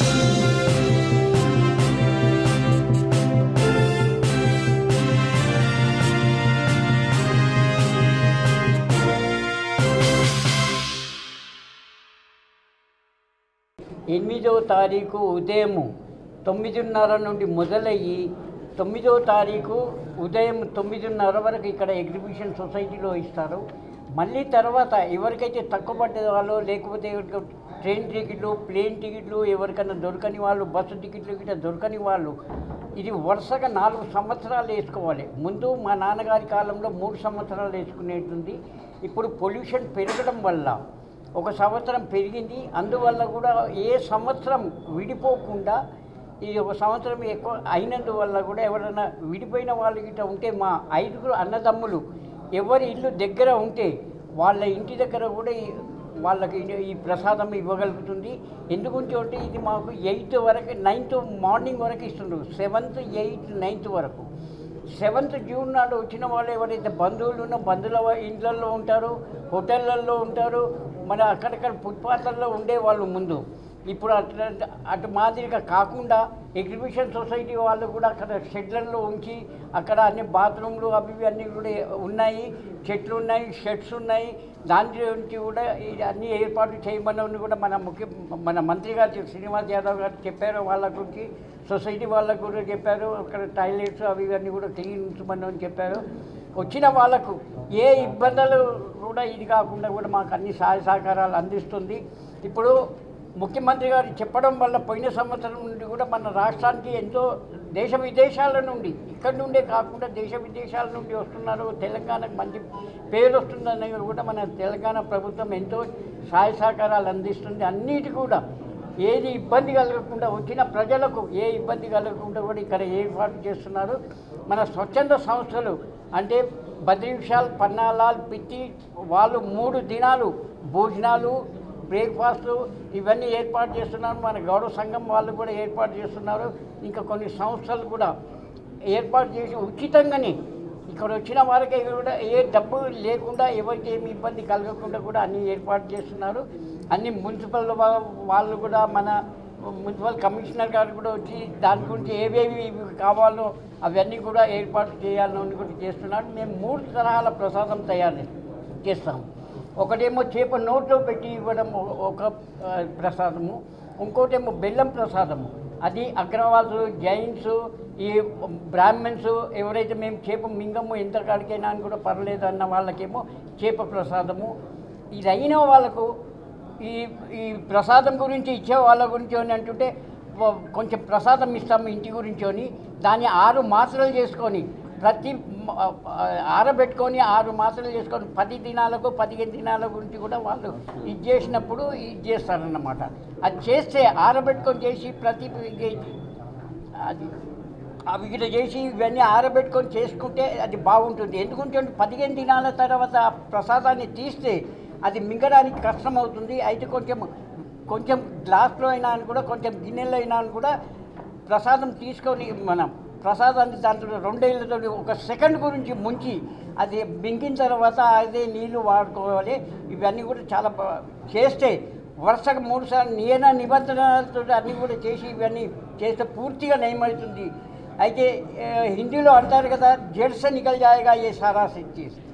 ఎనిమిదవ తారీఖు ఉదయము తొమ్మిదిన్నర నుండి మొదలయ్యి తొమ్మిదవ తారీఖు ఉదయం తొమ్మిదిన్నర వరకు ఇక్కడ ఎగ్జిబిషన్ సొసైటీలో ఇస్తారు మళ్ళీ తర్వాత ఎవరికైతే తక్కువ పడ్డ వాళ్ళు లేకపోతే ట్రైన్ టికెట్లు ప్లేన్ టికెట్లు ఎవరికైనా దొరకని వాళ్ళు బస్సు టికెట్లు గిట్ట దొరకని వాళ్ళు ఇది వరుసగా నాలుగు సంవత్సరాలు వేసుకోవాలి ముందు మా నాన్నగారి కాలంలో మూడు సంవత్సరాలు వేసుకునేటుంది ఇప్పుడు పొల్యూషన్ పెరగడం వల్ల ఒక సంవత్సరం పెరిగింది అందువల్ల కూడా ఏ సంవత్సరం విడిపోకుండా ఇది ఒక సంవత్సరం ఎక్కువ అయినందువల్ల కూడా ఎవరైనా విడిపోయిన వాళ్ళు గిట్ట ఉంటే మా ఐదుగురు అన్నదమ్ములు ఎవరి ఇల్లు దగ్గర ఉంటే వాళ్ళ ఇంటి దగ్గర కూడా ఈ- వాళ్ళకి ఇది- ఈ ప్రసాదం ఇవ్వగలుగుతుంది ఎందుకంటే అంటే ఇది మాకు ఎయిత్ వరకు నైన్త్ మార్నింగ్ వరకు ఇస్తుండ్రు సెవెంత్ ఎయిత్ నైన్త్ వరకు సెవెంత్ జూన్ నాడు వచ్చిన వాళ్ళు ఎవరైతే బంధువులు ఉన్న బంధువుల వా- ఇండ్లల్లో ఉంటారు హోటళ్ళల్లో ఉంటారు మన అక్కడక్కడ ఫుట్పాత్లలో ఉండే వాళ్ళు ముందు ఇప్పుడు అట్లా అటు మాదిరిగా కాకుండా ఎగ్జిబిషన్ సొసైటీ వాళ్ళు కూడా అక్కడ షెడ్లలో ఉంచి అక్కడ అన్ని బాత్రూమ్లు అవి ఇవి అన్నీ కూడా ఉన్నాయి చెట్లు ఉన్నాయి షెడ్స్ ఉన్నాయి దాని నుంచి కూడా ఇది అన్ని ఏర్పాటు చేయమని కూడా మన ముఖ్య మన మంత్రి గారు శ్రీనివాస్ యాదవ్ గారు చెప్పారు వాళ్ళ గురించి సొసైటీ వాళ్ళకు కూడా చెప్పారు అక్కడ టాయిలెట్స్ అవి ఇవన్నీ కూడా చేయించమని అని చెప్పారు వచ్చిన వాళ్ళకు ఏ ఇబ్బందులు కూడా ఇది కాకుండా కూడా మాకు అన్ని సహాయ సహకారాలు అందిస్తుంది ఇప్పుడు ముఖ్యమంత్రి గారు చెప్పడం వల్ల పోయిన సంవత్సరం నుండి కూడా మన రాష్ట్రానికి ఎంతో దేశ విదేశాల నుండి ఇక్కడ నుండే కాకుండా దేశ విదేశాల నుండి వస్తున్నారు తెలంగాణకు మంచి పేరు వస్తుందని కూడా మన తెలంగాణ ప్రభుత్వం ఎంతో సహాయ సహకారాలు అందిస్తుంది అన్నిటి కూడా ఏది ఇబ్బంది కలగకుండా వచ్చిన ప్రజలకు ఏ ఇబ్బంది కలగకుండా కూడా ఇక్కడ ఏర్పాటు చేస్తున్నారు మన స్వచ్ఛంద సంస్థలు అంటే బద్రీషాల్ పన్నాలాల్ పిత్తి వాళ్ళు మూడు దినాలు భోజనాలు బ్రేక్ఫాస్ట్ ఇవన్నీ ఏర్పాటు చేస్తున్నారు మన గౌరవ సంఘం వాళ్ళు కూడా ఏర్పాటు చేస్తున్నారు ఇంకా కొన్ని సంస్థలు కూడా ఏర్పాటు చేసి ఉచితంగానే ఇక్కడ వచ్చిన వారికి కూడా ఏ డబ్బు లేకుండా ఎవరికి ఏమి ఇబ్బంది కలగకుండా కూడా అన్ని ఏర్పాటు చేస్తున్నారు అన్ని మున్సిపల్ వా- వాళ్ళు కూడా మన మున్సిపల్ కమిషనర్ గారు కూడా వచ్చి దాని గురించి ఏవేవి కావాలో అవన్నీ కూడా ఏర్పాటు చేయాలని కూడా చేస్తున్నారు మేము మూడు తరహాల ప్రసాదం తయారు చేస్తాము ఒకటేమో చేప నోట్లో పెట్టి ఇవ్వడం ఒక- ఒక ఆ, ప్రసాదము ఇంకోటేమో బెల్లం ప్రసాదము అది అగ్రవాల్స్ జైన్స్ ఈ బ్రాహ్మణ్స్ ఎవరైతే మేము చేప మింగము ఎంత కాడికైనా అని కూడా పర్లేదు అన్న వాళ్ళకేమో చేప ప్రసాదము ఇది అయిన వాళ్ళకు ఈ ఈ ప్రసాదం గురించి ఇచ్చే వాళ్ళ గురించి అని అంటుంటే వ- కొంచెం ప్రసాదం ఇస్తాము ఇంటి గురించి అని దాన్ని ఆరు మాత్రలు చేసుకొని ప్రతి మ- ఆ, ఆరబెట్టుకొని ఆరు మాత్రలు చేసుకొని పది దినాలకు పదిహేను దినాల గురించి కూడా వాళ్ళు ఇది చేసినప్పుడు ఇది చేస్తారన్నమాట అది చేస్తే ఆరబెట్టుకొని చేసి ప్రతి ఇది- అది అవి ఇట్లా చేసి ఇవన్నీ ఆరబెట్టుకొని చేసుకుంటే అది బాగుంటుంది ఎందుకంటే పదిహేను దినాల తర్వాత ఆ ప్రసాదాన్ని తీస్తే అది మింగడానికి కష్టం అవుతుంది అయితే కొంచెం కొంచెం గ్లాస్లో అయినా అని కూడా కొంచెం గిన్నెలో అయినా అని కూడా ప్రసాదం తీసుకొని మనం ప్రసాదాన్ని దాంట్లో రెండేళ్లతో ఒక సెకండ్ గురించి ముంచి అది మింగిన తర్వాత అదే నీళ్లు వాడుకోవాలి ఇవన్నీ కూడా చాలా బా- చేస్తే వరుసగా మూడు సార్లు నియమ నిబంధనలతో అన్నీ కూడా చేసి ఇవన్నీ చేస్తే పూర్తిగా నయమవుతుంది అయితే ఆ, హిందీలో అంటారు కదా జడ్సే నికల్ జాయేగా ఏ సారా చీజ్